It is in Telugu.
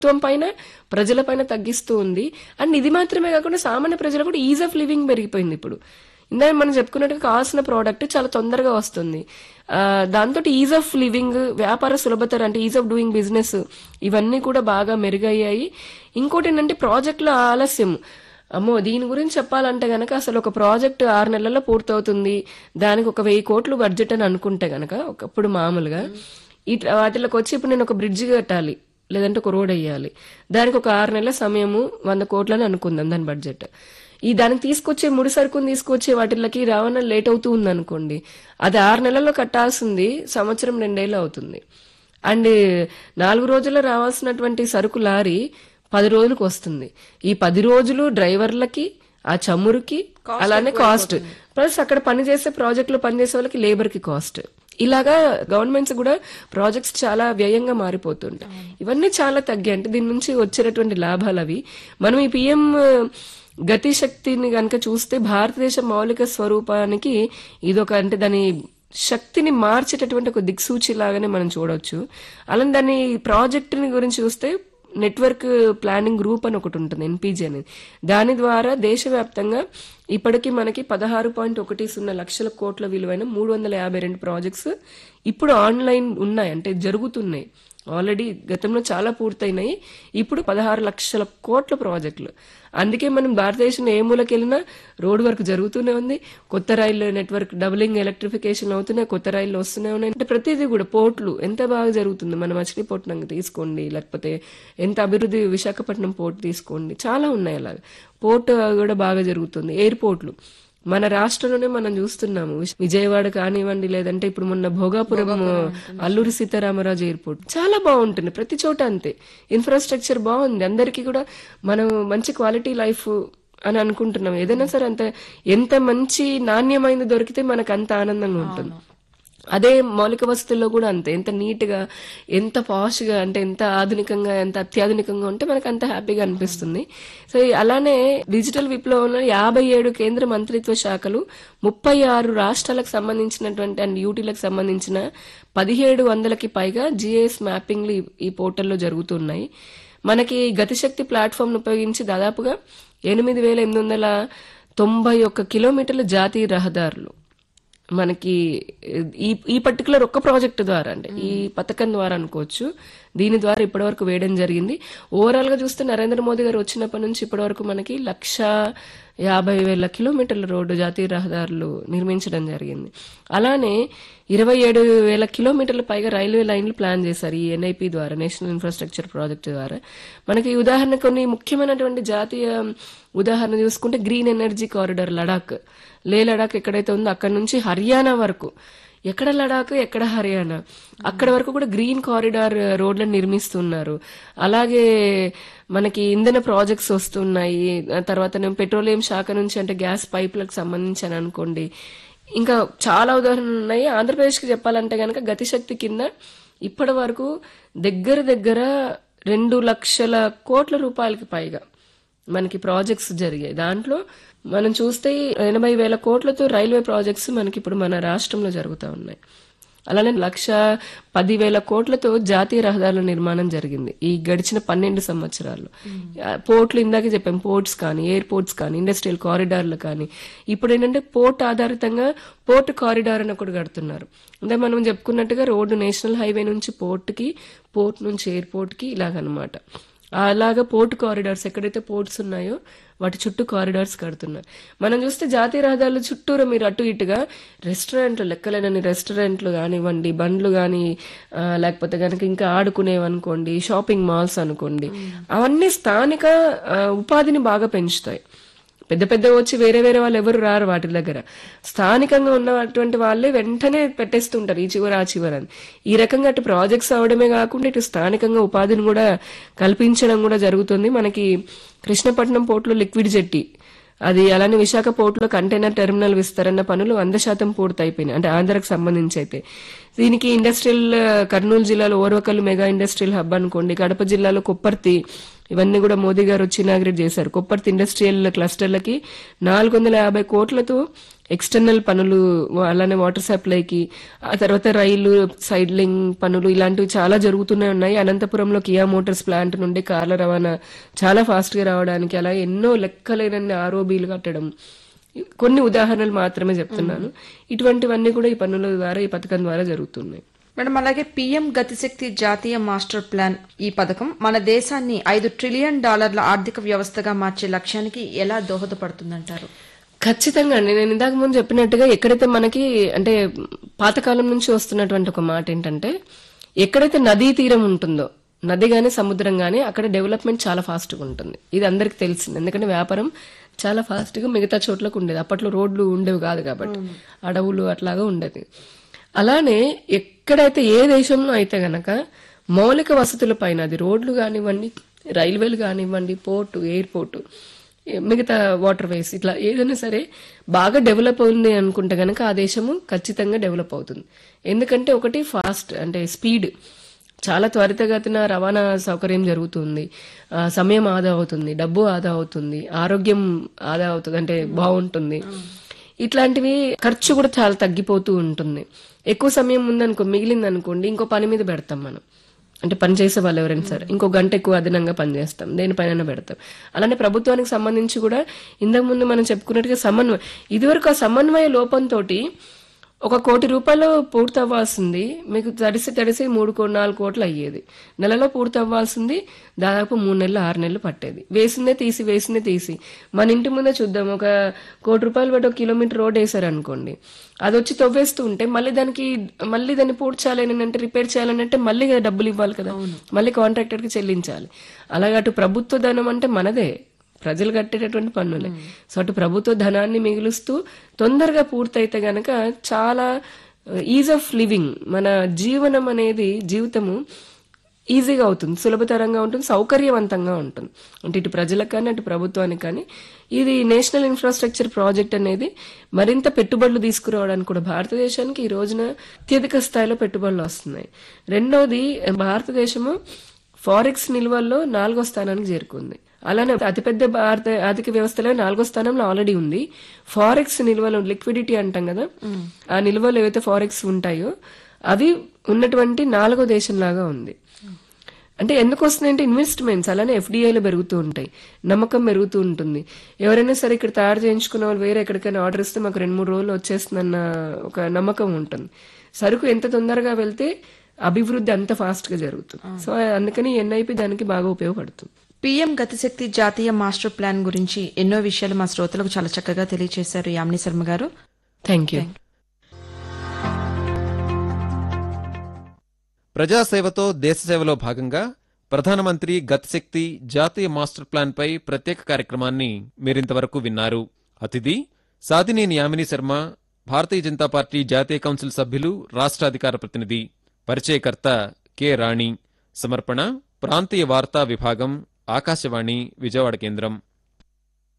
ప్రభుత్వం పైన ప్రజల పైన తగ్గిస్తూ ఉంది అండ్ ఇది మాత్రమే కాకుండా సామాన్య ప్రజలు కూడా ఈజ్ ఆఫ్ లివింగ్ పెరిగిపోయింది ఇప్పుడు ఇందాక మనం చెప్పుకున్నట్టుగా కావాల్సిన ప్రోడక్ట్ చాలా తొందరగా వస్తుంది దాంతో ఈజ్ ఆఫ్ లివింగ్ వ్యాపార సులభతర అంటే ఈజ్ ఆఫ్ డూయింగ్ బిజినెస్ ఇవన్నీ కూడా బాగా మెరుగయ్యాయి ఇంకోటి ఏంటంటే ప్రాజెక్టుల ఆలస్యం అమ్మో దీని గురించి చెప్పాలంటే గనక అసలు ఒక ప్రాజెక్ట్ ఆరు నెలల్లో పూర్తవుతుంది దానికి ఒక వెయ్యి కోట్లు బడ్జెట్ అని అనుకుంటే గనక ఒకప్పుడు మామూలుగా ఇట్ వాటిలోకి వచ్చి ఇప్పుడు నేను ఒక బ్రిడ్జ్ కట్టాలి లేదంటే ఒక రోడ్ వేయాలి దానికి ఒక ఆరు నెలల సమయము వంద కోట్లని అనుకుందాం దాని బడ్జెట్ ఈ దానికి తీసుకొచ్చే ముడి సరుకుని తీసుకొచ్చే వాటికి రావణ లేట్ అవుతూ ఉంది అనుకోండి అది ఆరు నెలల్లో కట్టాల్సింది సంవత్సరం రెండేళ్ళు అవుతుంది అండ్ నాలుగు రోజుల్లో రావాల్సినటువంటి సరుకు లారీ పది రోజులకు వస్తుంది ఈ పది రోజులు డ్రైవర్లకి ఆ చమురుకి అలానే కాస్ట్ ప్లస్ అక్కడ పనిచేసే ప్రాజెక్ట్ లో పనిచేసే వాళ్ళకి లేబర్ కి కాస్ట్ ఇలాగా గవర్నమెంట్స్ కూడా ప్రాజెక్ట్స్ చాలా వ్యయంగా మారిపోతుంటాయి ఇవన్నీ చాలా తగ్గాయి అంటే దీని నుంచి వచ్చేటటువంటి లాభాలు అవి మనం ఈ పిఎం గతి శక్తిని గనక చూస్తే భారతదేశ మౌలిక స్వరూపానికి ఇదొక అంటే దాని శక్తిని మార్చేటటువంటి ఒక దిక్సూచి లాగానే మనం చూడొచ్చు అలానే దాని ప్రాజెక్టుని గురించి చూస్తే నెట్వర్క్ ప్లానింగ్ గ్రూప్ అని ఒకటి ఉంటుంది ఎన్పీజీ అనేది దాని ద్వారా దేశవ్యాప్తంగా ఇప్పటికీ మనకి పదహారు పాయింట్ ఒకటి సున్నా లక్షల కోట్ల విలువైన మూడు వందల యాభై రెండు ప్రాజెక్ట్స్ ఇప్పుడు ఆన్లైన్ ఉన్నాయి అంటే జరుగుతున్నాయి ఆల్రెడీ గతంలో చాలా పూర్తయినాయి ఇప్పుడు పదహారు లక్షల కోట్ల ప్రాజెక్టులు అందుకే మనం భారతదేశంలో ఏ మూలకెళ్ళినా రోడ్ వర్క్ జరుగుతూనే ఉంది కొత్త రైలు నెట్వర్క్ డబులింగ్ ఎలక్ట్రిఫికేషన్ అవుతున్నాయి కొత్త రైళ్లు వస్తూనే ఉన్నాయి అంటే ప్రతిదీ కూడా పోర్ట్లు ఎంత బాగా జరుగుతుంది మన మచిలీపట్నం తీసుకోండి లేకపోతే ఎంత అభివృద్ధి విశాఖపట్నం పోర్ట్ తీసుకోండి చాలా ఉన్నాయి అలాగా పోర్ట్ కూడా బాగా జరుగుతుంది ఎయిర్పోర్ట్లు మన రాష్ట్రంలోనే మనం చూస్తున్నాము విజయవాడ కానివ్వండి లేదంటే ఇప్పుడు మొన్న భోగాపురం అల్లూరి సీతారామరాజు ఎయిర్పోర్ట్ చాలా బాగుంటుంది ప్రతి చోట అంతే ఇన్ఫ్రాస్ట్రక్చర్ బాగుంది అందరికీ కూడా మనం మంచి క్వాలిటీ లైఫ్ అని అనుకుంటున్నాం ఏదైనా సరే అంత ఎంత మంచి నాణ్యమైనది దొరికితే మనకు అంత ఆనందంగా ఉంటుంది అదే మౌలిక వస్తువుల్లో కూడా అంతే ఎంత నీట్ గా ఎంత పాష్ గా అంటే ఎంత ఆధునికంగా ఎంత అత్యాధునికంగా ఉంటే మనకు అంత హ్యాపీగా అనిపిస్తుంది సో అలానే డిజిటల్ విప్లవంలో యాభై ఏడు కేంద్ర మంత్రిత్వ శాఖలు ముప్పై ఆరు రాష్ట్రాలకు సంబంధించినటువంటి అండ్ యూటీలకు సంబంధించిన పదిహేడు వందలకి పైగా జిఎస్ మ్యాపింగ్లు ఈ పోర్టల్లో జరుగుతున్నాయి మనకి గతిశక్తి ప్లాట్ఫామ్ ఉపయోగించి దాదాపుగా ఎనిమిది వేల ఎనిమిది వందల తొంభై ఒక్క కిలోమీటర్ల జాతీయ రహదారులు మనకి ఈ ఈ పర్టికులర్ ఒక్క ప్రాజెక్ట్ ద్వారా అంటే ఈ పథకం ద్వారా అనుకోవచ్చు దీని ద్వారా ఇప్పటివరకు వేయడం జరిగింది ఓవరాల్ గా చూస్తే నరేంద్ర మోదీ గారు వచ్చినప్పటి నుంచి ఇప్పటివరకు మనకి లక్ష యాభై వేల కిలోమీటర్ల రోడ్డు జాతీయ రహదారులు నిర్మించడం జరిగింది అలానే ఇరవై ఏడు వేల కిలోమీటర్ల పైగా రైల్వే లైన్లు ప్లాన్ చేశారు ఈ ఎన్ఐపి ద్వారా నేషనల్ ఇన్ఫ్రాస్ట్రక్చర్ ప్రాజెక్ట్ ద్వారా మనకి ఉదాహరణ కొన్ని ముఖ్యమైనటువంటి జాతీయ ఉదాహరణ చూసుకుంటే గ్రీన్ ఎనర్జీ కారిడార్ లడాక్ లే లడాక్ ఎక్కడైతే ఉందో అక్కడ నుంచి హర్యానా వరకు ఎక్కడ లడాక్ ఎక్కడ హర్యానా అక్కడ వరకు కూడా గ్రీన్ కారిడార్ రోడ్లను నిర్మిస్తున్నారు అలాగే మనకి ఇంధన ప్రాజెక్ట్స్ వస్తున్నాయి తర్వాత పెట్రోలియం శాఖ నుంచి అంటే గ్యాస్ పైపులకు సంబంధించి అని అనుకోండి ఇంకా చాలా ఉదాహరణలు ఉన్నాయి ఆంధ్రప్రదేశ్కి చెప్పాలంటే కనుక గతిశక్తి కింద ఇప్పటి వరకు దగ్గర దగ్గర రెండు లక్షల కోట్ల రూపాయలకి పైగా మనకి ప్రాజెక్ట్స్ జరిగాయి దాంట్లో మనం చూస్తే ఎనభై వేల కోట్లతో రైల్వే ప్రాజెక్ట్స్ మనకి ఇప్పుడు మన రాష్ట్రంలో జరుగుతూ ఉన్నాయి అలానే లక్ష పదివేల కోట్లతో జాతీయ రహదారుల నిర్మాణం జరిగింది ఈ గడిచిన పన్నెండు సంవత్సరాల్లో పోర్ట్లు ఇందాకే చెప్పాం పోర్ట్స్ కానీ ఎయిర్పోర్ట్స్ కానీ ఇండస్ట్రియల్ కారిడార్లు కానీ ఇప్పుడు ఏంటంటే పోర్ట్ ఆధారితంగా పోర్ట్ కారిడార్ అని ఒకటి కడుతున్నారు అంటే మనం చెప్పుకున్నట్టుగా రోడ్డు నేషనల్ హైవే నుంచి పోర్ట్కి పోర్ట్ నుంచి ఎయిర్పోర్ట్కి ఇలాగనమాట అలాగా పోర్ట్ కారిడార్స్ ఎక్కడైతే పోర్ట్స్ ఉన్నాయో వాటి చుట్టూ కారిడార్స్ కడుతున్నారు మనం చూస్తే జాతీయ రహదారుల చుట్టూరా మీరు అటు ఇటుగా రెస్టారెంట్లు లెక్కలేనని రెస్టారెంట్లు కానివ్వండి బండ్లు కానీ లేకపోతే కనుక ఇంకా ఆడుకునేవి అనుకోండి షాపింగ్ మాల్స్ అనుకోండి అవన్నీ స్థానిక ఉపాధిని బాగా పెంచుతాయి పెద్ద పెద్ద వచ్చి వేరే వేరే వాళ్ళు ఎవరు రారు వాటి దగ్గర స్థానికంగా ఉన్నటువంటి వాళ్ళే వెంటనే పెట్టేస్తుంటారు ఈ చివర ఆ చివర అని ఈ రకంగా అటు ప్రాజెక్ట్స్ అవడమే కాకుండా ఇటు స్థానికంగా ఉపాధిని కూడా కల్పించడం కూడా జరుగుతుంది మనకి కృష్ణపట్నం పోర్టులో లిక్విడ్ జెట్టి అది అలానే విశాఖ పోర్టులో కంటైనర్ టెర్మినల్ విస్తరణ పనులు వంద శాతం పూర్తయిపోయినాయి అంటే ఆంధ్రకు సంబంధించి అయితే దీనికి ఇండస్ట్రియల్ కర్నూలు జిల్లాలో ఓర్వకల్లు మెగా ఇండస్ట్రియల్ హబ్ అనుకోండి కడప జిల్లాలో కొప్పర్తి ఇవన్నీ కూడా మోదీ గారు వచ్చి ఇనాగ్రేట్ చేశారు కొప్పర్తి ఇండస్ట్రియల్ క్లస్టర్లకి నాలుగు వందల యాభై కోట్లతో ఎక్స్టర్నల్ పనులు అలానే వాటర్ సప్లైకి ఆ తర్వాత రైలు సైడ్లింగ్ పనులు ఇలాంటివి చాలా జరుగుతూనే ఉన్నాయి అనంతపురంలో కియా మోటార్స్ ప్లాంట్ నుండి కార్ల రవాణా చాలా ఫాస్ట్ గా రావడానికి అలా ఎన్నో లెక్కలేనన్ని ఆరోబీలు కట్టడం కొన్ని ఉదాహరణలు మాత్రమే చెప్తున్నాను ఇటువంటివన్నీ కూడా ఈ పనుల ద్వారా ఈ పథకం ద్వారా జరుగుతున్నాయి మేడం అలాగే పిఎం గతిశక్తి జాతీయ మాస్టర్ ప్లాన్ ఈ పథకం మన దేశాన్ని ఐదు ట్రిలియన్ డాలర్ల ఆర్థిక వ్యవస్థగా మార్చే లక్ష్యానికి ఎలా దోహదపడుతుందంటారు ఖచ్చితంగా అండి నేను ఇందాక ముందు చెప్పినట్టుగా ఎక్కడైతే మనకి అంటే పాతకాలం నుంచి వస్తున్నటువంటి ఒక మాట ఏంటంటే ఎక్కడైతే నదీ తీరం ఉంటుందో నది గాని సముద్రం గాని అక్కడ డెవలప్మెంట్ చాలా ఫాస్ట్ గా ఉంటుంది ఇది అందరికి తెలిసింది ఎందుకంటే వ్యాపారం చాలా ఫాస్ట్ గా మిగతా చోట్లకు ఉండేది అప్పట్లో రోడ్లు ఉండేవి కాదు కాబట్టి అడవులు అట్లాగా ఉండేది అలానే ఎక్కడైతే ఏ దేశంలో అయితే గనక మౌలిక వసతుల పైన అది రోడ్లు కానివ్వండి రైల్వేలు కానివ్వండి పోర్టు ఎయిర్పోర్టు మిగతా వాటర్ వేస్ ఇట్లా ఏదైనా సరే బాగా డెవలప్ ఉంది అనుకుంటే గనక ఆ దేశము ఖచ్చితంగా డెవలప్ అవుతుంది ఎందుకంటే ఒకటి ఫాస్ట్ అంటే స్పీడ్ చాలా త్వరితగతిన రవాణా సౌకర్యం జరుగుతుంది ఆ, సమయం ఆదా అవుతుంది డబ్బు ఆదా అవుతుంది ఆరోగ్యం ఆదా అవుతుంది అంటే బాగుంటుంది ఇట్లాంటివి ఖర్చు కూడా చాలా తగ్గిపోతూ ఉంటుంది ఎక్కువ సమయం ఉందనుకో మిగిలింది అనుకోండి ఇంకో పని మీద పెడతాం మనం అంటే పని చేసే వాళ్ళు ఎవరైనా సరే ఇంకో గంట ఎక్కువ అదనంగా పని చేస్తాం దేనిపైన పెడతాం అలానే ప్రభుత్వానికి సంబంధించి కూడా ఇంతకు ముందు మనం చెప్పుకున్నట్టుగా సమన్వయం ఇదివరకు ఆ సమన్వయ లోపంతోటి ఒక కోటి రూపాయలు పూర్తి అవ్వాల్సింది మీకు తడిసి తడిసి మూడు కో నాలుగు కోట్లు అయ్యేది నెలలో పూర్తి అవ్వాల్సింది దాదాపు మూడు నెలలు ఆరు నెలలు పట్టేది వేసిందే తీసి వేసిందే తీసి మన ఇంటి ముందే చూద్దాం ఒక కోటి రూపాయలు పెట్టి ఒక కిలోమీటర్ రోడ్ వేసారు అనుకోండి అది వచ్చి తవ్వేస్తూ ఉంటే మళ్ళీ దానికి మళ్ళీ దాన్ని పూర్తి చేయాలని అంటే రిపేర్ చేయాలని అంటే మళ్ళీ డబ్బులు ఇవ్వాలి కదా మళ్ళీ కాంట్రాక్టర్ కి చెల్లించాలి అలాగే అటు ప్రభుత్వ ధనం అంటే మనదే ప్రజలు కట్టేటటువంటి పన్నులే సో అటు ప్రభుత్వ ధనాన్ని మిగులుస్తూ తొందరగా పూర్తయితే గనక చాలా ఈజ్ ఆఫ్ లివింగ్ మన జీవనం అనేది జీవితము ఈజీగా అవుతుంది సులభతరంగా ఉంటుంది సౌకర్యవంతంగా ఉంటుంది అంటే ఇటు ప్రజలకు కానీ అటు ప్రభుత్వానికి కానీ ఇది నేషనల్ ఇన్ఫ్రాస్ట్రక్చర్ ప్రాజెక్ట్ అనేది మరింత పెట్టుబడులు తీసుకురావడానికి కూడా భారతదేశానికి ఈ రోజున అత్యధిక స్థాయిలో పెట్టుబడులు వస్తున్నాయి రెండవది భారతదేశము ఫారెక్స్ నిల్వల్లో నాలుగో స్థానానికి చేరుకుంది అలానే అతిపెద్ద భారత ఆర్థిక వ్యవస్థలో నాలుగో స్థానంలో ఆల్రెడీ ఉంది ఫారెక్స్ నిల్వలు లిక్విడిటీ అంటాం కదా ఆ నిల్వలు ఏవైతే ఫారెక్స్ ఉంటాయో అవి ఉన్నటువంటి నాలుగో దేశంలాగా ఉంది అంటే ఎందుకు వస్తున్నాయంటే ఇన్వెస్ట్మెంట్స్ అలానే ఎఫ్డీఐలు పెరుగుతూ ఉంటాయి నమ్మకం పెరుగుతూ ఉంటుంది ఎవరైనా సరే ఇక్కడ తయారు చేయించుకున్న వాళ్ళు వేరే ఎక్కడికైనా ఆర్డర్ ఇస్తే మాకు రెండు మూడు రోజులు వచ్చేస్తుందన్న ఒక నమ్మకం ఉంటుంది సరుకు ఎంత తొందరగా వెళ్తే అభివృద్ధి అంత ఫాస్ట్ గా జరుగుతుంది సో అందుకని ఎన్ఐపి దానికి బాగా ఉపయోగపడుతుంది పిఎం గతిశక్తి జాతీయ మాస్టర్ ప్లాన్ గురించి ఎన్నో విషయాలు మా శ్రోతలకు చాలా చక్కగా తెలియజేశారు యామిని శర్మ గారు థ్యాంక్ యూ ప్రజాసేవతో దేశసేవలో భాగంగా ప్రధానమంత్రి గతిశక్తి జాతీయ మాస్టర్ ప్లాన్ పై ప్రత్యేక కార్యక్రమాన్ని మీరింతవరకు విన్నారు అతిథి సాదినేని యామిని శర్మ భారతీయ జనతా పార్టీ జాతీయ కౌన్సిల్ సభ్యులు రాష్ట్ర అధికార ప్రతినిధి పరిచయకర్త కె రాణి సమర్పణ ప్రాంతీయ వార్తా విభాగం ఆకాశవాణి విజయవాడ కేంద్రం